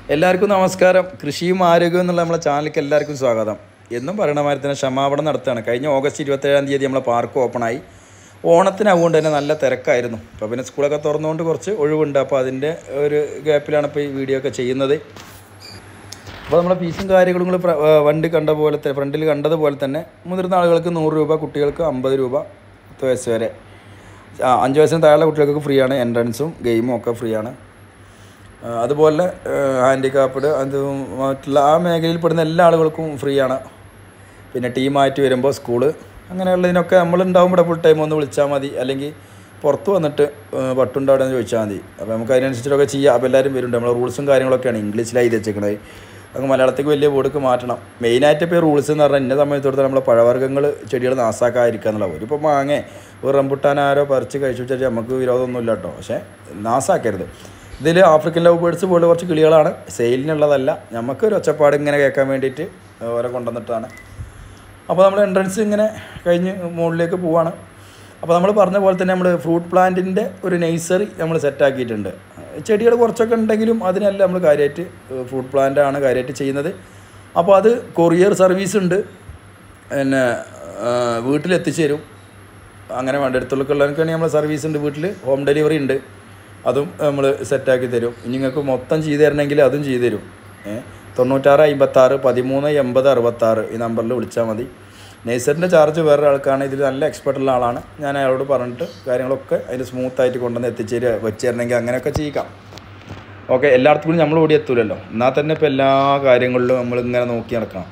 എല്ലാവർക്കും നമസ്കാരം കൃഷിയും ആരോഗ്യവും എന്നുള്ള നമ്മളെ ചാനലിലേക്ക് എല്ലാവർക്കും സ്വാഗതം എന്നും പറയണ മാതിരി തന്നെ ക്ഷമാപണം നടത്തുകയാണ് കഴിഞ്ഞ ഓഗസ്റ്റ് ഇരുപത്തേഴാം തീയതി നമ്മളെ പാർക്ക് ഓപ്പണായി ഓണത്തിന് അതുകൊണ്ട് തന്നെ നല്ല തിരക്കായിരുന്നു അപ്പോൾ പിന്നെ സ്കൂളൊക്കെ തുറന്നുകൊണ്ട് കുറച്ച് ഒഴിവുണ്ട് അപ്പോൾ അതിൻ്റെ ഒരു ഗ്യാപ്പിലാണ് ഇപ്പോൾ ഈ വീഡിയോ ഒക്കെ ചെയ്യുന്നത് അപ്പോൾ നമ്മളെ ഫീസും കാര്യങ്ങളും നിങ്ങൾ വണ്ടി കണ്ട പോലത്തെ ഫ്രണ്ടിൽ കണ്ടതുപോലെ തന്നെ മുതിർന്ന ആളുകൾക്ക് നൂറ് രൂപ കുട്ടികൾക്ക് അമ്പത് രൂപ പത്ത് വയസ്സ് വരെ ആ, അഞ്ച് വയസ്സിന് താഴെ കുട്ടികൾക്ക് ഫ്രീ ആണ് എൻട്രൻസും ഗെയിമും ഒക്കെ ഫ്രീ ആണ് ആ, അതുപോലെ ഹാൻഡിക്കാപ്ഡ് അത് മറ്റുള്ള ആ മേഖലയിൽ പെടുന്ന എല്ലാ ആളുകൾക്കും ഫ്രീ ആണ് പിന്നെ ടീമായിട്ട് വരുമ്പോൾ സ്കൂള് അങ്ങനെയുള്ളതിനൊക്കെ നമ്മളുണ്ടാവും ഇവിടെ ഫുൾ ടൈം ഒന്ന് വിളിച്ചാൽ മതി അല്ലെങ്കിൽ പുറത്ത് വന്നിട്ട് പട്ടുണ്ട് അവിടെ നിന്ന് ചോദിച്ചാൽ മതി അപ്പോൾ നമുക്ക് അതിനനുസരിച്ചൊക്കെ ചെയ്യാം അപ്പോൾ എല്ലാവരും വരുന്നുണ്ട് നമ്മളെ റൂൾസും കാര്യങ്ങളൊക്കെയാണ് ഇംഗ്ലീഷിലായി വെച്ചേക്കണത് നമുക്ക് മലയാളത്തേക്ക് വലിയ ബോർഡൊക്കെ മാറ്റണം മെയിനായിട്ട് ഇപ്പോൾ റൂൾസ് എന്ന് പറഞ്ഞാൽ ഇന്ന സമയത്തോടത്ത് നമ്മളെ പഴവർഗ്ഗങ്ങൾ ചെടികൾ നാസാക്കാതിരിക്കുക എന്നുള്ള ഒരു ഇപ്പോൾ മാങ്ങേ ഒരു റംബുട്ടാൻ ആരോ പറിച്ച് കഴിച്ചു വെച്ചാൽ നമുക്ക് വിരോധമൊന്നുമില്ല കേട്ടോ പക്ഷേ നാസാക്കരുത് ഇതിൽ ആഫ്രിക്കൻ ലവ് ബേഡ്സ് പോലെ കുറച്ച് കിളികളാണ് സെയിലിനുള്ളതല്ല നമുക്കൊരു ഒച്ചപ്പാട് ഇങ്ങനെ കേൾക്കാൻ വേണ്ടിയിട്ട് ഓരോ കൊണ്ടുവന്നിട്ടാണ് അപ്പോൾ നമ്മൾ എൻട്രൻസ് ഇങ്ങനെ കഴിഞ്ഞ് മുകളിലേക്ക് പോവാണ് അപ്പോൾ നമ്മൾ പറഞ്ഞ പോലെ തന്നെ നമ്മൾ ഫ്രൂട്ട് പ്ലാന്റിൻ്റെ ഒരു നഴ്സറി നമ്മൾ സെറ്റാക്കിയിട്ടുണ്ട് ചെടികൾ കുറച്ചൊക്കെ ഉണ്ടെങ്കിലും അതിനല്ല നമ്മൾ കാര്യമായിട്ട് ഫ്രൂട്ട് പ്ലാന്റ് ആണ് കാര്യമായിട്ട് ചെയ്യുന്നത് അപ്പോൾ അത് കൊറിയർ സർവീസ് ഉണ്ട് പിന്നെ ആ, വീട്ടിലെത്തിച്ചു തരും അങ്ങനെ വേണ്ട അടുത്തുള്ളവർക്കുള്ളവർക്കാണെങ്കിൽ നമ്മൾ സർവീസ് ഉണ്ട് വീട്ടിൽ ഹോം ഡെലിവറി ഉണ്ട് അതും നമ്മൾ സെറ്റാക്കി തരും ഇനി നിങ്ങൾക്ക് മൊത്തം ചെയ്തു തരണമെങ്കിൽ അതും ചെയ്തു തരും ഏ തൊണ്ണൂറ്റാറ് അമ്പത്താറ് പതിമൂന്ന് എൺപത് അറുപത്താറ് ഈ നമ്പറിൽ വിളിച്ചാൽ മതി നേഴ്സറിൻ്റെ ചാർജ് വേറെ ആൾക്കാണ് ഇതിൽ നല്ല എക്സ്പെർട്ടുള്ള ആളാണ് ഞാൻ അയാളോട് പറഞ്ഞിട്ട് കാര്യങ്ങളൊക്കെ അതിന് സ്മൂത്തായിട്ട് കൊണ്ടുവന്ന് എത്തിച്ചേരുക വെച്ച് തരണമെങ്കിൽ അങ്ങനെയൊക്കെ ചെയ്യിക്കാം ഓക്കെ എല്ലായിടത്തും കൂടി നമ്മൾ ഓടി എത്തൂലല്ലോ എന്നാൽ തന്നെ ഇപ്പോൾ എല്ലാ കാര്യങ്ങളിലും നമ്മൾ ഇങ്ങനെ നോക്കി നടക്കണം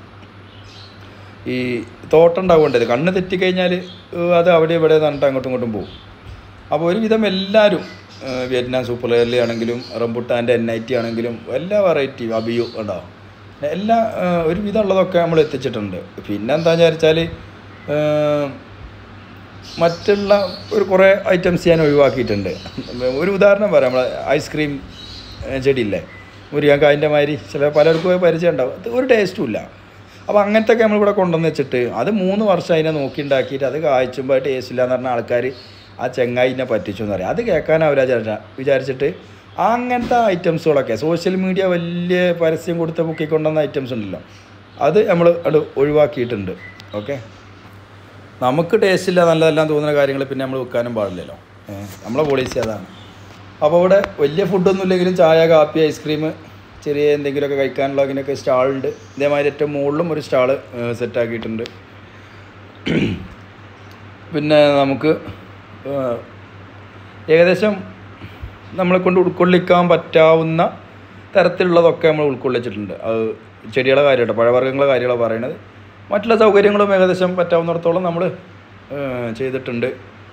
ഈ തോട്ടം ഉണ്ടാവേണ്ടത് കണ്ണ് തെറ്റിക്കഴിഞ്ഞാൽ അത് അവിടെ ഇവിടെ നന്നിട്ട് അങ്ങോട്ടും ഇങ്ങോട്ടും പോകും അപ്പോൾ ഒരുവിധം എല്ലാവരും ഏഹ് വിയറ്റ്നാം സൂപ്പർ എയർലി ആണെങ്കിലും റംബുട്ടാൻ്റെ എൻ ഐ ടി ആണെങ്കിലും എല്ലാ വെറൈറ്റിയും അബിയു ഉണ്ടാവും എല്ലാ ഏഹ് ഒരുവിധം ഉള്ളതൊക്കെ നമ്മൾ എത്തിച്ചിട്ടുണ്ട് പിന്നെ എന്താ വിചാരിച്ചാൽ മറ്റുള്ള ഒരു കുറേ ഐറ്റംസ് ഞാൻ ഒഴിവാക്കിയിട്ടുണ്ട് ഒരു ഉദാഹരണം പറയാം നമ്മളെ ഐസ്ക്രീം ചെടിയില്ലേ മുരിങ്ങാക്കായൻ്റെ മാതിരി ചില പലർക്കും പരിചയം ഉണ്ടാവും അത് ഒരു ടേസ്റ്റും ഇല്ല അപ്പോൾ അങ്ങനത്തെ ഒക്കെ നമ്മളിവിടെ കൊണ്ടുവന്ന് വെച്ചിട്ട് അത് മൂന്ന് വർഷം അതിനെ നോക്കി ഉണ്ടാക്കിയിട്ട് അത് കായ്ച്ചുമ്പോൾ ടേസ്റ്റ് ഇല്ല എന്ന് പറഞ്ഞ ആൾക്കാർ ആ ചെങ്ങായിനെ പറ്റിച്ചു എന്ന് പറയും അത് കേൾക്കാനാവില്ല വിചാരിച്ച വിചാരിച്ചിട്ട് അങ്ങനത്തെ ഐറ്റംസുകളൊക്കെ സോഷ്യൽ മീഡിയ വലിയ പരസ്യം കൊടുത്ത് പൊക്കി കൊണ്ടുവന്ന ഐറ്റംസ് ഉണ്ടല്ലോ അത് നമ്മൾ അത് ഒഴിവാക്കിയിട്ടുണ്ട് ഓക്കെ നമുക്ക് ടേസ്റ്റ് ഇല്ല നല്ലതെല്ലാം തോന്നുന്ന കാര്യങ്ങൾ പിന്നെ നമ്മൾ വെക്കാനും പാടില്ലല്ലോ ഏഹ് നമ്മളെ പോളിസി അതാണ് അപ്പോൾ ഇവിടെ വലിയ ഫുഡൊന്നും ഇല്ലെങ്കിലും ചായ കാപ്പി ഐസ്ക്രീം ചെറിയ എന്തെങ്കിലുമൊക്കെ കഴിക്കാനുള്ള അതിനൊക്കെ സ്റ്റാളുണ്ട് ഇതേമാതിരി ഏറ്റവും മുകളിലും ഒരു സ്റ്റാള് സെറ്റാക്കിയിട്ടുണ്ട് പിന്നെ നമുക്ക് ഏഹ്, ഏകദേശം നമ്മളെ കൊണ്ട് ഉൾക്കൊള്ളിക്കാൻ പറ്റാവുന്ന തരത്തിലുള്ളതൊക്കെ നമ്മൾ ഉൾക്കൊള്ളിച്ചിട്ടുണ്ട് അത് ചെടികളെ കാര്യമായിട്ട് പഴവർഗ്ഗങ്ങളെ കാര്യങ്ങളാണ് പറയണത് മറ്റുള്ള സൗകര്യങ്ങളും ഏകദേശം പറ്റാവുന്നിടത്തോളം നമ്മൾ ചെയ്തിട്ടുണ്ട്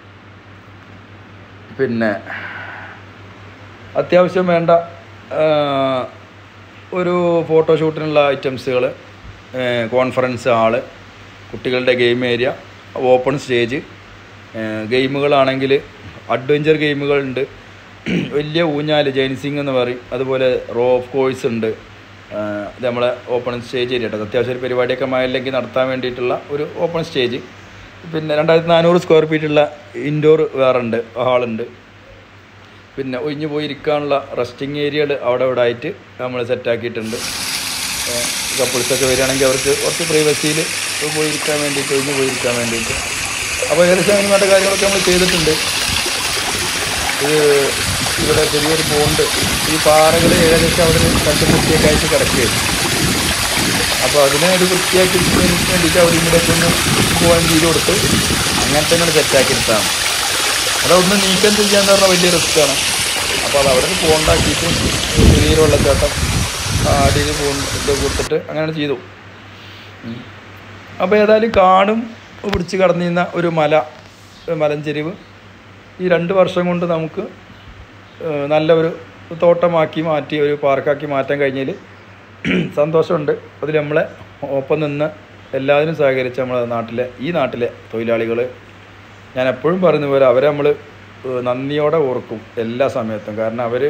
പിന്നെ അത്യാവശ്യം വേണ്ട ആ, ഒരു ഫോട്ടോഷൂട്ടിനുള്ള ഐറ്റംസുകൾ കോൺഫറൻസ് ഹാള് കുട്ടികളുടെ ഗെയിം ഏരിയ ഓപ്പൺ സ്റ്റേജ് ഗെയിമുകളാണെങ്കിൽ അഡ്വഞ്ചർ ഗെയിമുകളുണ്ട് വലിയ ഊഞ്ഞാൽ ജൈൻസിങ് എന്ന് പറയും അതുപോലെ റോ ഓഫ് കോഴ്സ് ഉണ്ട് ആ, ഇത് നമ്മളെ ഓപ്പൺ സ്റ്റേജ് ഏരിയ കേട്ടോ അത്യാവശ്യം ഒരു പരിപാടിയൊക്കെ മഴയില്ലെങ്കിൽ നടത്താൻ വേണ്ടിയിട്ടുള്ള ഒരു ഓപ്പൺ സ്റ്റേജ് പിന്നെ രണ്ടായിരത്തി നാനൂറ് സ്ക്വയർ ഫീറ്റുള്ള ഇൻഡോർ വേറെ ഉണ്ട് ഹാളുണ്ട് പിന്നെ ഒഴിഞ്ഞു പോയിരിക്കാനുള്ള റെസ്റ്റിംഗ് ഏരിയകൾ അവിടെ ഇവിടെ ആയിട്ട് നമ്മൾ സെറ്റാക്കിയിട്ടുണ്ട് കപ്പിൾസൊക്കെ വരികയാണെങ്കിൽ അവർക്ക് കുറച്ച് പ്രൈവസിയിൽ പോയിരിക്കാൻ വേണ്ടിയിട്ട് ഒഴിഞ്ഞു പോയിരിക്കാൻ വേണ്ടിയിട്ട് അപ്പോൾ ഏകദേശം അതിന് വേണ്ട കാര്യങ്ങളൊക്കെ നമ്മൾ ചെയ്തിട്ടുണ്ട് ഇത് ഇവിടെ ചെറിയൊരു പോണ്ട് ഈ പാറകൾ ഏകദേശം അവിടെ കണ്ടുമുട്ടിയൊക്കെ ആയിട്ട് കിടക്കുകയായിരുന്നു അപ്പോൾ അതിനെ ഒരു വൃത്തിയാക്കി വേണ്ടിയിട്ട് അവിടെ ഇങ്ങോട്ടൊക്കെ ഒന്ന് പോകാൻ ചെയ്ത് കൊടുത്ത് അങ്ങനെ തന്നെ സെറ്റാക്കി എടുത്താണ് അതൊന്ന് നീക്കം ചെയ്യാന്ന് പറഞ്ഞാൽ വലിയ റിസ്ക്കാണ് അപ്പോൾ അത് അവിടെ നിന്ന് പോണ്ടാക്കിയിട്ട് ചെറിയൊരു വെള്ളച്ചാട്ടം അടിയിൽ പോണ്ട് ഇത് കൊടുത്തിട്ട് അങ്ങനെ ചെയ്തു ഉം. അപ്പോൾ ഏതായാലും കാടും പിടിച്ച് കടന്നിരുന്ന ഒരു മല ഒരു മലഞ്ചെരിവ് ഈ രണ്ട് വർഷം കൊണ്ട് നമുക്ക് ഏഹ്, നല്ല ഒരു തോട്ടമാക്കി മാറ്റി ഒരു പാർക്കാക്കി മാറ്റാൻ കഴിഞ്ഞതിൽ സന്തോഷമുണ്ട് അതിൽ നമ്മളെ ഒപ്പം നിന്ന് എല്ലാത്തിനും സഹകരിച്ച നമ്മളെ നാട്ടിലെ ഈ നാട്ടിലെ തൊഴിലാളികൾ ഞാൻ എപ്പോഴും പറയുന്ന പോലെ അവരെ നമ്മൾ നന്ദിയോടെ ഓർക്കും എല്ലാ സമയത്തും കാരണം അവർ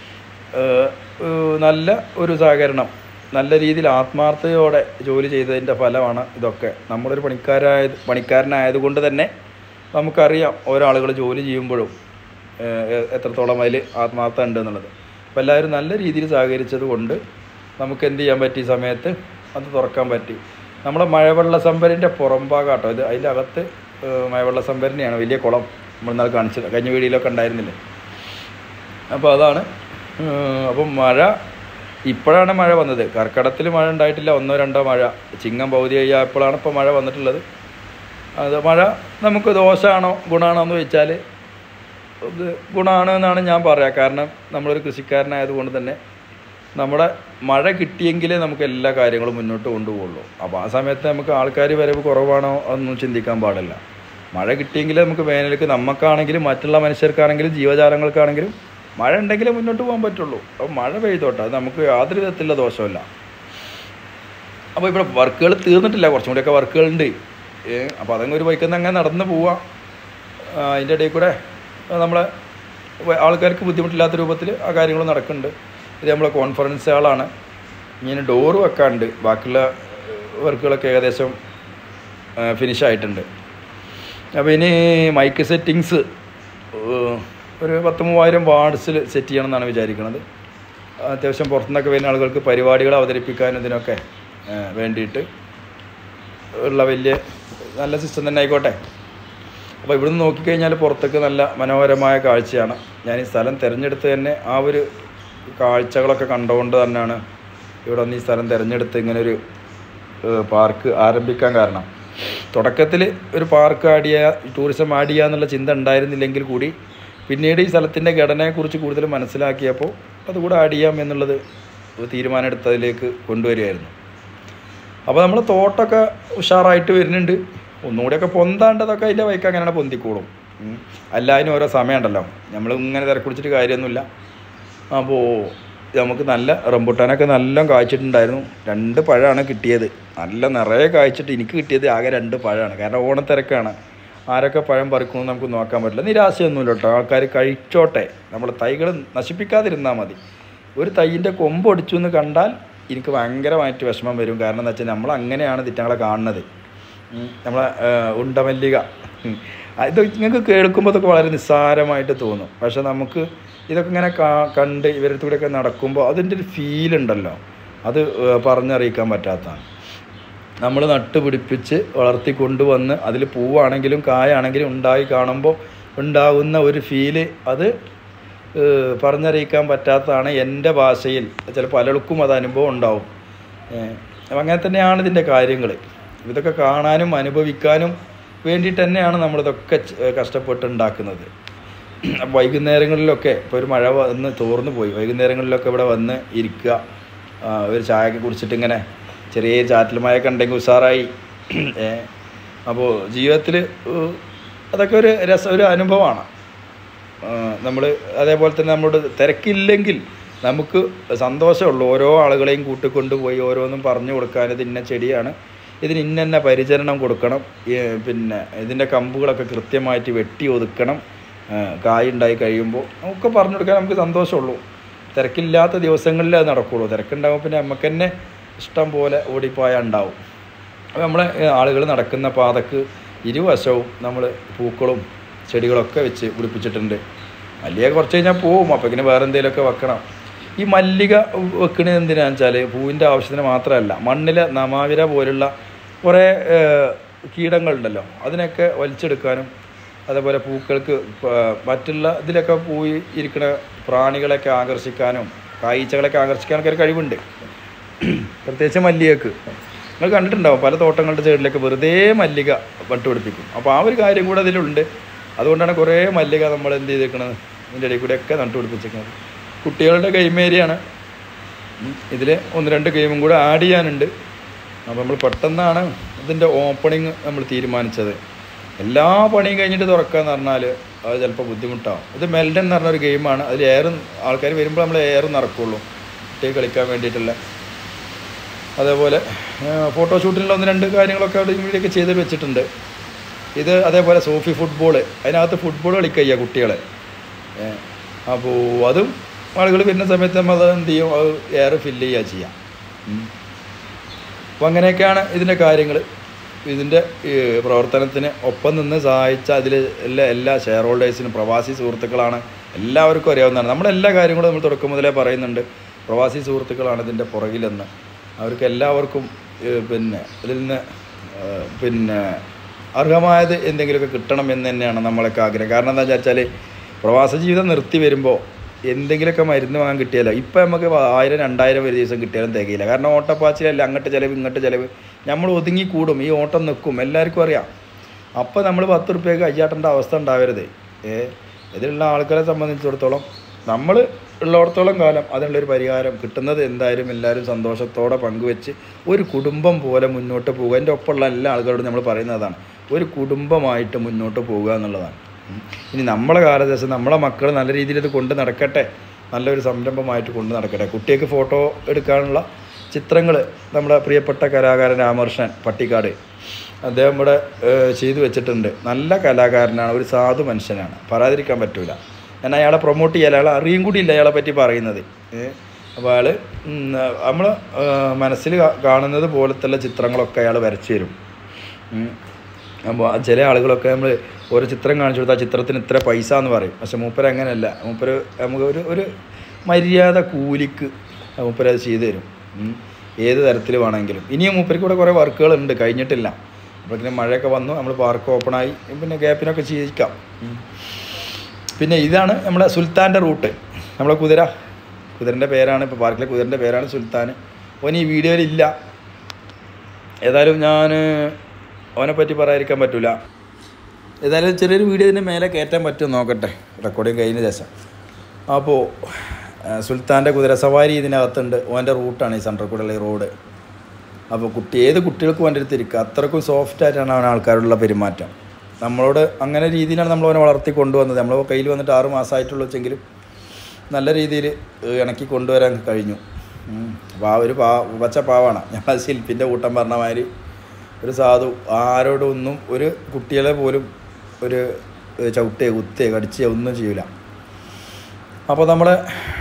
നല്ല ഒരു സഹകരണം നല്ല രീതിയിൽ ആത്മാർത്ഥതയോടെ ജോലി ചെയ്തതിൻ്റെ ഫലമാണ് ഇതൊക്കെ നമ്മളൊരു പണിക്കാരായത് പണിക്കാരനായതുകൊണ്ട് തന്നെ നമുക്കറിയാം ഓരോ ആളുകൾ ജോലി ചെയ്യുമ്പോഴും ഏഹ്, എത്രത്തോളം അതിൽ ആത്മാർത്ഥത ഉണ്ട് എന്നുള്ളത് അപ്പോൾ എല്ലാവരും നല്ല രീതിയിൽ സഹകരിച്ചത് കൊണ്ട് നമുക്ക് എന്ത് ചെയ്യാൻ പറ്റി ഈ സമയത്ത് അത് തുറക്കാൻ പറ്റി നമ്മളെ മഴവെള്ള സംഭരണിൻ്റെ പുറംഭാഗാട്ടോ ഇത് അതിൻ്റെ അകത്ത് ഏഹ്, മഴവെള്ള സംഭരണിയാണ് വലിയ കുളം നമ്മൾ ഇന്നാൾ കാണിച്ചത് കഴിഞ്ഞ വീഡിയോയിലൊക്കെ ഉണ്ടായിരുന്നില്ലേ അപ്പോൾ അതാണ് ഏഹ്, അപ്പം മഴ ഇപ്പോഴാണ് മഴ വന്നത് കർക്കിടത്തിൽ മഴ ഉണ്ടായിട്ടില്ല ഒന്നോ രണ്ടോ മഴ ചിങ്ങം പകുതി കഴിയായപ്പോഴാണ് ഇപ്പോൾ മഴ വന്നിട്ടുള്ളത് അത് മഴ നമുക്ക് ദോഷമാണോ ഗുണമാണോ എന്ന് ചോദിച്ചാൽ ഇത് ഗുണമാണ് എന്നാണ് ഞാൻ പറയുക കാരണം നമ്മളൊരു കൃഷിക്കാരനായതുകൊണ്ട് തന്നെ നമ്മുടെ മഴ കിട്ടിയെങ്കിലേ നമുക്ക് എല്ലാ കാര്യങ്ങളും മുന്നോട്ട് കൊണ്ടുപോകുള്ളൂ അപ്പോൾ ആ സമയത്ത് നമുക്ക് ആൾക്കാർ വരവ് കുറവാണോ അതൊന്നും ചിന്തിക്കാൻ പാടില്ല മഴ കിട്ടിയെങ്കിലേ നമുക്ക് വേനൽക്ക് നമുക്കാണെങ്കിലും മറ്റുള്ള മനുഷ്യർക്കാണെങ്കിലും ജീവജാലങ്ങൾക്കാണെങ്കിലും മഴ ഉണ്ടെങ്കിലേ മുന്നോട്ട് പോകാൻ പറ്റുള്ളൂ അപ്പോൾ മഴ പെയ്തോട്ടെ അത് നമുക്ക് യാതൊരു വിധത്തിലുള്ള ദോഷമില്ല അപ്പോൾ ഇവിടെ വർക്കുകൾ തീർന്നിട്ടില്ല കുറച്ചും കൂടിയൊക്കെ വർക്കുകളുണ്ട് അപ്പോൾ അതങ്ങ് ഒരു ബൈക്കിൽ നിന്ന് അങ്ങനെ നടന്ന് പോവാം ആ, അതിൻ്റെ ഇടയിൽ കൂടെ ആ, നമ്മളെ വ- ആൾക്കാർക്ക് ബുദ്ധിമുട്ടില്ലാത്ത രൂപത്തിൽ ആ കാര്യങ്ങൾ നടക്കുന്നുണ്ട് ഇത് നമ്മളെ കോൺഫറൻസ് ഹാളാണ് ഇങ്ങനെ ഡോറ് വെക്കാണ്ട് ബാക്കിയുള്ള വർക്കുകളൊക്കെ ഏകദേശം ഫിനിഷ് ആയിട്ടുണ്ട് അപ്പോൾ ഇനി മൈക്ക് സെറ്റിങ്സ് ഒരു പത്ത് മൂവായിരം വാർഡ്സിൽ സെറ്റ് ചെയ്യണം എന്നാണ് വിചാരിക്കുന്നത് അത്യാവശ്യം പുറത്തുനിന്നൊക്കെ വരുന്ന ആളുകൾക്ക് പരിപാടികൾ അവതരിപ്പിക്കാനും ഇതിനൊക്കെ ആ, വേണ്ടിയിട്ട് ഉള്ള വലിയ നല്ല സിസ്റ്റം തന്നെ ആയിക്കോട്ടെ അപ്പോൾ ഇവിടുന്ന് നോക്കിക്കഴിഞ്ഞാൽ പുറത്തേക്ക് നല്ല മനോഹരമായ കാഴ്ചയാണ് ഞാൻ ഈ സ്ഥലം തിരഞ്ഞെടുത്ത് തന്നെ ആ ഒരു കാഴ്ചകളൊക്കെ കണ്ടുകൊണ്ട് തന്നെയാണ് ഇവിടെ നിന്ന് ഈ സ്ഥലം തിരഞ്ഞെടുത്ത് ഇങ്ങനെ ഒരു ഏഹ്, പാർക്ക് ആരംഭിക്കാൻ കാരണം തുടക്കത്തിൽ ഒരു പാർക്ക് ആഡ് ചെയ്യുക ടൂറിസം ആഡ് ചെയ്യുക എന്നുള്ള ചിന്ത ഉണ്ടായിരുന്നില്ലെങ്കിൽ കൂടി പിന്നീട് ഈ സ്ഥലത്തിൻ്റെ ഘടനയെക്കുറിച്ച് കൂടുതൽ മനസ്സിലാക്കിയപ്പോൾ അതുകൂടെ ആഡ് ചെയ്യാം എന്നുള്ളത് ഒരു തീരുമാനമെടുത്തതിലേക്ക് കൊണ്ടുവരികയായിരുന്നു അപ്പോൾ നമ്മൾ തോട്ടമൊക്കെ ഉഷാറായിട്ട് വരുന്നുണ്ട് ഒന്നുകൂടെയൊക്കെ പൊന്താണ്ടതൊക്കെ അതിൻ്റെ വൈക്ക് അങ്ങനെയാണ് പൊന്തിക്കോളും ഉം. അല്ല അതിന് ഓരോ സമയമുണ്ടല്ലോ നമ്മൾ ഇങ്ങനെ തിരക്കുടിച്ചിട്ട് കാര്യമൊന്നുമില്ല അപ്പോൾ നമുക്ക് നല്ല റംബുട്ടാനൊക്കെ നല്ല കായ്ച്ചിട്ടുണ്ടായിരുന്നു രണ്ട് പഴമാണ് കിട്ടിയത് നല്ല നിറയെ കായ്ച്ചിട്ട് എനിക്ക് കിട്ടിയത് ആകെ രണ്ട് പഴമാണ് കാരണം ഓണത്തിരക്കാണ് ആരൊക്കെ പഴം പറിക്കുമെന്ന് നമുക്ക് നോക്കാൻ പറ്റില്ല നിരാശയൊന്നുമില്ല കേട്ടോ ആൾക്കാർ കഴിച്ചോട്ടെ നമ്മൾ തൈകൾ നശിപ്പിക്കാതിരുന്നാൽ മതി ഒരു തൈയിൻ്റെ കൊമ്പ് ഒടിച്ചു എന്ന് കണ്ടാൽ എനിക്ക് ഭയങ്കരമായിട്ട് വിഷമം വരും കാരണം എന്താ വെച്ചാൽ നമ്മൾ അങ്ങനെയാണ് തിറ്റങ്ങളെ കാണുന്നത് ഉം. നമ്മളെ ഏഹ്, ഉണ്ടമല്ലിക ഉം. ആ, ഇത് നിങ്ങൾക്ക് കേൾക്കുമ്പോൾ ഇതൊക്കെ വളരെ നിസ്സാരമായിട്ട് തോന്നും പക്ഷെ നമുക്ക് ഇതൊക്കെ ഇങ്ങനെ കാ കണ്ട് ഇവരുടെ കൂടെയൊക്കെ നടക്കുമ്പോൾ അതിൻ്റെ ഒരു ഫീൽ ഉണ്ടല്ലോ അത് ഏഹ്, പറഞ്ഞറിയിക്കാൻ പറ്റാത്തതാണ് നമ്മൾ നട്ടുപിടിപ്പിച്ച് വളർത്തി കൊണ്ടുവന്ന് അതിൽ പൂവാണെങ്കിലും കായാണെങ്കിലും ഉണ്ടായി കാണുമ്പോൾ ഉണ്ടാകുന്ന ഒരു ഫീല് അത് ഏഹ്, പറഞ്ഞറിയിക്കാൻ പറ്റാത്തതാണ് എൻ്റെ ഭാഷയിൽ ചിലപ്പോൾ പലർക്കും അത് അനുഭവം ഉണ്ടാവും ഏഹ്, അപ്പം അങ്ങനെ തന്നെയാണ് ഇതിൻ്റെ കാര്യങ്ങൾ ഇതൊക്കെ കാണാനും അനുഭവിക്കാനും വേണ്ടിയിട്ട് തന്നെയാണ് നമ്മളിതൊക്കെ ച- കഷ്ടപ്പെട്ട് ഉണ്ടാക്കുന്നത് അപ്പം വൈകുന്നേരങ്ങളിലൊക്കെ ഇപ്പോൾ ഒരു മഴ വന്ന് തോർന്നു പോയി വൈകുന്നേരങ്ങളിലൊക്കെ ഇവിടെ വന്ന് ഇരിക്കുക ആ, ഒരു ചായയൊക്കെ കുടിച്ചിട്ട് ഇങ്ങനെ ചെറിയ ചാറ്റൽ മഴയൊക്കെ ഉണ്ടെങ്കിൽ ഉഷാറായി അപ്പോൾ ജീവിതത്തിൽ അതൊക്കെ ഒരു രസ ഒരു അനുഭവമാണ് നമ്മൾ അതേപോലെ തന്നെ നമ്മളോട് തിരക്കില്ലെങ്കിൽ നമുക്ക് സന്തോഷമുള്ളൂ ഓരോ ആളുകളെയും കൂട്ടിക്കൊണ്ടുപോയി ഓരോന്നും പറഞ്ഞു കൊടുക്കാൻ ഇത് ഇന്ന ചെടിയാണ് ഇതിന് ഇന്ന ഇന്ന പരിചരണം കൊടുക്കണം ഈ, പിന്നെ ഇതിൻ്റെ കമ്പുകളൊക്കെ കൃത്യമായിട്ട് വെട്ടി ഒതുക്കണം കായ് ഉണ്ടായി കഴിയുമ്പോൾ നമുക്ക് പറഞ്ഞു കൊടുക്കാൻ നമുക്ക് സന്തോഷമുള്ളൂ തിരക്കില്ലാത്ത ദിവസങ്ങളിൽ അത് നടക്കുള്ളൂ തിരക്കുണ്ടാകുമ്പോൾ പിന്നെ നമുക്ക് തന്നെ ഇഷ്ടം പോലെ ഓടിപ്പോയാൽ ഉണ്ടാവും അപ്പോൾ നമ്മളെ ആളുകൾ നടക്കുന്ന പാതക്ക് ഇരുവശവും നമ്മൾ പൂക്കളും ചെടികളൊക്കെ വെച്ച് പിടിപ്പിച്ചിട്ടുണ്ട് മല്ലിക കുറച്ച് കഴിഞ്ഞാൽ പോവും അപ്പോൾ ഇങ്ങനെ വേറെ എന്തെങ്കിലുമൊക്കെ വെക്കണം ഈ മല്ലിക വെക്കണത് എന്തിനാന്ന് വെച്ചാൽ പൂവിൻ്റെ ആവശ്യത്തിന് മാത്രമല്ല മണ്ണിലെ നമാവിര പോലുള്ള കുറേ ഏഹ്, കീടങ്ങളുണ്ടല്ലോ അതിനൊക്കെ വലിച്ചെടുക്കാനും അതേപോലെ പൂക്കൾക്ക് പ- മറ്റുള്ള ഇതിലൊക്കെ പോയി ഇരിക്കുന്ന പ്രാണികളെയൊക്കെ ആകർഷിക്കാനും കായ്ച്ചകളൊക്കെ ആകർഷിക്കാനൊക്കെ ഒരു കഴിവുണ്ട് പ്രത്യേകിച്ച് മല്ലികക്ക് നിങ്ങൾ കണ്ടിട്ടുണ്ടാവും പല തോട്ടങ്ങളുടെ സൈഡിലൊക്കെ വെറുതെ മല്ലിക നട്ടുപിടിപ്പിക്കും അപ്പോൾ ആ ഒരു കാര്യം കൂടെ അതിലുണ്ട് അതുകൊണ്ടാണ് കുറേ മല്ലിക നമ്മൾ എന്ത് ചെയ്തേക്കണത് ഇതിൻ്റെ ഇടയിൽ കൂടെയൊക്കെ നട്ടുപിടിപ്പിച്ചേക്കുന്നത് കുട്ടികളുടെ കൈമേരിയാണ് ഇതിൽ ഒന്ന് രണ്ട് ഗെയിമും കൂടെ ആഡ് ചെയ്യാനുണ്ട് അപ്പോൾ നമ്മൾ പെട്ടെന്നാണ് ഇതിൻ്റെ ഓപ്പണിങ് നമ്മൾ തീരുമാനിച്ചത് എല്ലാ പണിയും കഴിഞ്ഞിട്ട് തുറക്കാന്ന് പറഞ്ഞാൽ അത് ചിലപ്പോൾ ബുദ്ധിമുട്ടാവും ഇത് മെൽഡൻ എന്ന് പറഞ്ഞൊരു ഗെയിമാണ് അതിൽ എയർ ആൾക്കാർ വരുമ്പോൾ നമ്മൾ എയർ നിറക്കുള്ളൂ കുട്ടികൾ കളിക്കാൻ വേണ്ടിയിട്ടുള്ള അതേപോലെ ഫോട്ടോഷൂട്ടിനുള്ള ഒന്ന് രണ്ട് കാര്യങ്ങളൊക്കെ അവിടെ ഇവിടെയൊക്കെ ചെയ്ത് വെച്ചിട്ടുണ്ട് ഇത് അതേപോലെ സോഫി ഫുട്ബോൾ അതിനകത്ത് ഫുട്ബോൾ കളിക്കുക കുട്ടികളെ അപ്പോൾ അതും ആളുകൾ വരുന്ന സമയത്ത് നമ്മൾ അത് എന്ത് ചെയ്യും അത് എയർ ഫില്ല് ചെയ്യുക ചെയ്യാം ഉം. അപ്പോൾ അങ്ങനെയൊക്കെയാണ് ഇതിൻ്റെ കാര്യങ്ങൾ ഇതിൻ്റെ ഈ പ്രവർത്തനത്തിന് ഒപ്പം നിന്ന് സഹായിച്ച അതിൽ എല്ലാ എല്ലാ ഷെയർ ഹോൾഡേഴ്സിനും പ്രവാസി സുഹൃത്തുക്കളാണ് എല്ലാവർക്കും അറിയാവുന്നതാണ് നമ്മളെല്ലാ കാര്യങ്ങളും നമ്മൾ തുടക്കം മുതലേ പറയുന്നുണ്ട് പ്രവാസി സുഹൃത്തുക്കളാണ് ഇതിൻ്റെ പുറകിലെന്ന് അവർക്ക് എല്ലാവർക്കും ഏഹ്, പിന്നെ ഇതിൽ നിന്ന് ഏഹ്, പിന്നെ അർഹമായത് എന്തെങ്കിലുമൊക്കെ കിട്ടണം എന്ന് തന്നെയാണ് നമ്മളൊക്കെ ആഗ്രഹം കാരണം എന്താ വെച്ചാൽ പ്രവാസ ജീവിതം നിർത്തി വരുമ്പോൾ എന്തെങ്കിലുമൊക്കെ മരുന്ന് വാങ്ങാൻ കിട്ടിയാലോ ഇപ്പം നമുക്ക് ആയിരം രണ്ടായിരം ഒരു ദിവസം കിട്ടിയാലും തികയില്ല കാരണം ഓട്ടപ്പാച്ചിലല്ല അങ്ങോട്ട് ചിലവ് ഇങ്ങോട്ട് ചിലവ് നമ്മൾ ഒതുങ്ങി കൂടും ഈ ഓട്ടം നിൽക്കും എല്ലാവർക്കും അറിയാം അപ്പോൾ നമ്മൾ പത്ത് റുപ്യക്ക് അയ്യാട്ടേണ്ട അവസ്ഥ ഉണ്ടാവരുത് ഏ ഇതിലുള്ള ആൾക്കാരെ സംബന്ധിച്ചിടത്തോളം നമ്മൾ ഉള്ളിടത്തോളം കാലം അതിനുള്ളൊരു പരിഹാരം കിട്ടുന്നത് എന്തായാലും എല്ലാവരും സന്തോഷത്തോടെ പങ്കുവെച്ച് ഒരു കുടുംബം പോലെ മുന്നോട്ട് പോകുക എൻ്റെ ഒപ്പമുള്ള എല്ലാ ആളുകളോടും നമ്മൾ പറയുന്നതാണ് ഒരു കുടുംബമായിട്ട് മുന്നോട്ട് പോകുക എന്നുള്ളതാണ് ഉം. ഇനി നമ്മളെ കാലദേശം നമ്മളെ മക്കൾ നല്ല രീതിയിൽ ഇത് കൊണ്ട് നടക്കട്ടെ നല്ലൊരു സംരംഭമായിട്ട് കൊണ്ട് നടക്കട്ടെ കുട്ടികൾക്ക് ഫോട്ടോ എടുക്കാനുള്ള ചിത്രങ്ങൾ നമ്മുടെ പ്രിയപ്പെട്ട കലാകാരൻ രാമകൃഷ്ണൻ പട്ടിക്കാട് അദ്ദേഹം ഇവിടെ ഏഹ്, ചെയ്തു വെച്ചിട്ടുണ്ട് നല്ല കലാകാരനാണ് ഒരു സാധു മനുഷ്യനാണ് പറയാതിരിക്കാൻ പറ്റൂല ഞാൻ അയാളെ പ്രൊമോട്ട് ചെയ്യാൻ അയാളെ അറിയും കൂടി ഇല്ല അയാളെ പറ്റി പറയുന്നത് അപ്പോൾ അയാൾ നമ്മൾ മനസ്സിൽ കാ- കാണുന്നത് പോലത്തുള്ള ചിത്രങ്ങളൊക്കെ അയാൾ വരച്ചു തരും ഉം. അപ്പോൾ ചില ആളുകളൊക്കെ നമ്മൾ ഓരോ ചിത്രം കാണിച്ചു കൊടുത്താൽ ആ ചിത്രത്തിന് ഇത്ര പൈസ എന്ന് പറയും പക്ഷെ മൂപ്പര് അങ്ങനെയല്ല മൂപ്പര് നമുക്ക് ഒരു ഒരു മര്യാദ കൂലിക്ക് മൂപ്പര് അത് ചെയ്തു തരും ഉം. ഏത് തരത്തിൽ വേണമെങ്കിലും ഇനിയും മൂപ്പർക്ക് ഇവിടെ കുറേ വർക്കുകൾ ഉണ്ട് കഴിഞ്ഞിട്ടില്ല അപ്പോഴത്തേക്കും മഴയൊക്കെ വന്നു നമ്മൾ പാർക്ക് ഓപ്പണായി പിന്നെ ഗ്യാപ്പിനൊക്കെ ചെയ്യിക്കാം ഉം. പിന്നെ ഇതാണ് നമ്മുടെ സുൽത്താൻ്റെ റൂട്ട് നമ്മളെ കുതിര കുതിരൻ്റെ പേരാണ് ഇപ്പോൾ പാർക്കിലെ കുതിരൻ്റെ പേരാണ് സുൽത്താൻ ഓൻ ഈ വീഡിയോയിലില്ല ഏതായാലും ഞാൻ അവനെ പറ്റി പറയാതിരിക്കാൻ പറ്റില്ല ഏതായാലും ചെറിയൊരു വീഡിയോ ഇതിൻ്റെ മേലെ കയറ്റാൻ പറ്റുമോ നോക്കട്ടെ റെക്കോർഡിങ് കഴിഞ്ഞ ശേഷം അപ്പോൾ സുൽത്താൻ്റെ കുതിര സവാരി ഇതിനകത്തുണ്ട് ഓൻ്റെ റൂട്ടാണ് ഈ സെൻട്രൽ കൂടെയുള്ള ഈ റോഡ് അപ്പോൾ കുട്ടി ഏത് കുട്ടികൾക്കും അവൻ്റെ അടുത്ത് ഇരിക്കുക അത്രക്കും സോഫ്റ്റ് ആയിട്ടാണ് അവൻ ആൾക്കാരോടുള്ള പെരുമാറ്റം നമ്മളോട് അങ്ങനെ രീതിയിലാണ് നമ്മൾ അവനെ വളർത്തി കൊണ്ടുവന്നത് നമ്മൾ കയ്യിൽ വന്നിട്ട് ആറ് മാസമായിട്ടുള്ളൂ വെച്ചെങ്കിലും നല്ല രീതിയിൽ ഇണക്കി കൊണ്ടുവരാൻ കഴിഞ്ഞു ഉം. അപ്പോൾ ആ ഒരു പാ പച്ച പാവാണ് ഞങ്ങൾ ശില്പിൻ്റെ കൂട്ടം പറഞ്ഞ മാതിരി ഒരു സാധു ആരോടും ഒന്നും ഒരു കുട്ടികളെ പോലും ഒരു ചവിട്ടേ കുത്തേ കടിച്ചേ ഒന്നും ചെയ്യില്ല അപ്പോൾ നമ്മുടെ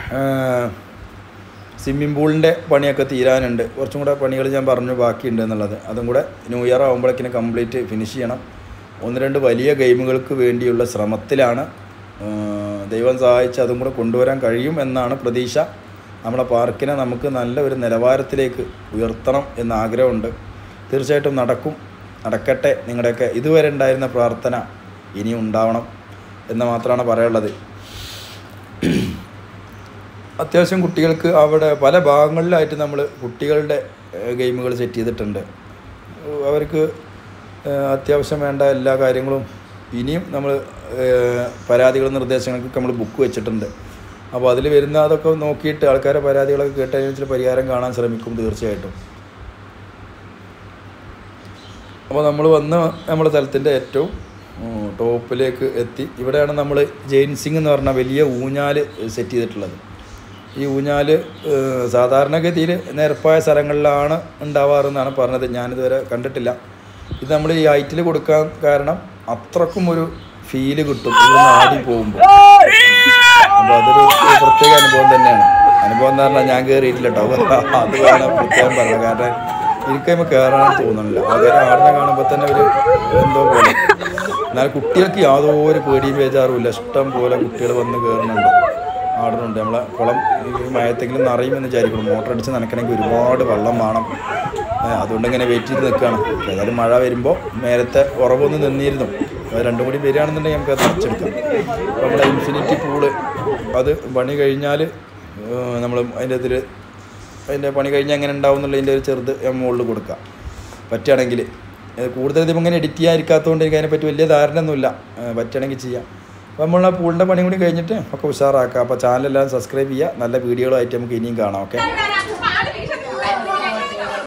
സ്വിമ്മിംഗ് പൂളിൻ്റെ പണിയൊക്കെ തീരാനുണ്ട് കുറച്ചും കൂടെ പണികൾ ഞാൻ പറഞ്ഞു ബാക്കിയുണ്ട് എന്നുള്ളത് അതും കൂടെ ന്യൂ ഇയർ ആകുമ്പോഴേക്കിന് കംപ്ലീറ്റ് ഫിനിഷ് ചെയ്യണം ഒന്ന് രണ്ട് വലിയ ഗെയിമുകൾക്ക് വേണ്ടിയുള്ള ശ്രമത്തിലാണ് ആ, ദൈവം സഹായിച്ച് അതും കൂടെ കൊണ്ടുവരാൻ കഴിയും എന്നാണ് പ്രതീക്ഷ നമ്മളെ പാർക്കിനെ നമുക്ക് നല്ല ഒരു നിലവാരത്തിലേക്ക് ഉയർത്തണം എന്ന ആഗ്രഹമുണ്ട് തീർച്ചയായിട്ടും നടക്കും നടക്കട്ടെ നിങ്ങളുടെയൊക്കെ ഇതുവരെ ഉണ്ടായിരുന്ന പ്രാർത്ഥന ഇനിയും ഉണ്ടാവണം എന്ന് മാത്രമാണ് പറയാനുള്ളത് അത്യാവശ്യം കുട്ടികൾക്ക് അവിടെ പല ഭാഗങ്ങളിലായിട്ട് നമ്മൾ കുട്ടികളുടെ ഗെയിമുകൾ സെറ്റ് ചെയ്തിട്ടുണ്ട് ഏഹ് അവർക്ക് ഏഹ് അത്യാവശ്യം വേണ്ട എല്ലാ കാര്യങ്ങളും ഇനിയും നമ്മൾ പരാതികളും നിർദ്ദേശങ്ങൾക്കൊക്കെ നമ്മൾ ബുക്ക് വെച്ചിട്ടുണ്ട് അപ്പോൾ അതിൽ വരുന്ന അതൊക്കെ നോക്കിയിട്ട് ആൾക്കാരെ പരാതികളൊക്കെ കേട്ടതിനനുസരിച്ച് പരിഹാരം കാണാൻ ശ്രമിക്കും തീർച്ചയായിട്ടും അപ്പോൾ നമ്മൾ വന്ന് നമ്മുടെ സ്ഥലത്തിൻ്റെ ഏറ്റവും ഉം, ടോപ്പിലേക്ക് എത്തി ഇവിടെയാണ് നമ്മൾ ജെയിൻസിങ് എന്ന് പറഞ്ഞ വലിയ ഊഞ്ഞാൽ സെറ്റ് ചെയ്തിട്ടുള്ളത് ഈ ഊഞ്ഞാൽ ഏഹ്, സാധാരണഗതിയിൽ നിരപ്പായ സ്ഥലങ്ങളിലാണ് ഉണ്ടാവാറെന്നാണ് പറഞ്ഞത് ഞാനിതുവരെ കണ്ടിട്ടില്ല ഇത് നമ്മൾ ഈ ഹൈറ്റിൽ കൊടുക്കാൻ കാരണം അത്രക്കും ഒരു ഫീല് കിട്ടും ഇത് ആടി പോകുമ്പോൾ അപ്പോൾ അതൊരു ഒരു പ്രത്യേക അനുഭവം തന്നെയാണ് അനുഭവം എന്ന് പറഞ്ഞാൽ ഞാൻ കയറിയിട്ടില്ല കേട്ടോ അത് വേണം പ്രത്യേകം പറഞ്ഞത് കാരണം എനിക്കതിപ്പോൾ കയറാൻ തോന്നുന്നില്ല അതൊരു ആടിനെ കാണുമ്പോൾ തന്നെ ഒരു എന്തോ പോലെ എന്നാൽ കുട്ടികൾക്ക് യാതൊരു പേടിയും ബേജാറുമില്ല ഇഷ്ടം പോലെ കുട്ടികൾ വന്ന് കയറുന്നുണ്ട് ആടുന്നുണ്ട് നമ്മളെ കുളം ഈ മയത്തെങ്കിലും നിറയുമെന്ന് വിചാരിക്കണം മോട്ടർ അടിച്ച് നനയ്ക്കണമെങ്കിൽ ഒരുപാട് വെള്ളം വേണം ഏ, അതുകൊണ്ട് ഇങ്ങനെ വെയിറ്റ് ചെയ്ത് നിൽക്കുകയാണ് ഏതായാലും മഴ വരുമ്പോൾ നേരത്തെ ഉറവൊന്ന് നിന്നിരുന്നു അത് രണ്ടും കൂടി വരികയാണെന്നുണ്ടെങ്കിൽ നമുക്ക് അത് നിറച്ചെടുക്കാം അപ്പോൾ നമ്മുടെ ഇൻഫിനിറ്റി പൂള് അത് പണി കഴിഞ്ഞാൽ നമ്മൾ അതിൻ്റെ ഇതിൽ അതിൻ്റെ പണി കഴിഞ്ഞാൽ എങ്ങനെ ഉണ്ടാവും എന്നുള്ളതിൻ്റെ ഒരു ചെറുത് മുകളിൽ കൊടുക്കുക പറ്റുകയാണെങ്കിൽ ഏഹ് കൂടുതൽ ഇതിപ്പോൾ ഇങ്ങനെ എഡിറ്റ് ചെയ്യാതിരിക്കാത്തതുകൊണ്ട് എനിക്ക് അതിനെപ്പറ്റി വലിയ ധാരണയൊന്നുമില്ല ഏഹ് പറ്റുകയാണെങ്കിൽ ചെയ്യാം അപ്പോൾ നമ്മൾ ആ പൂളിൻ്റെ പണി കൂടി കഴിഞ്ഞിട്ട് ഒക്കെ ഉഷാറാക്കാം അപ്പോൾ ചാനലെല്ലാം സബ്സ്ക്രൈബ് ചെയ്യുക നല്ല വീഡിയോകളായിട്ട് നമുക്ക് ഇനിയും കാണാം ഓക്കെ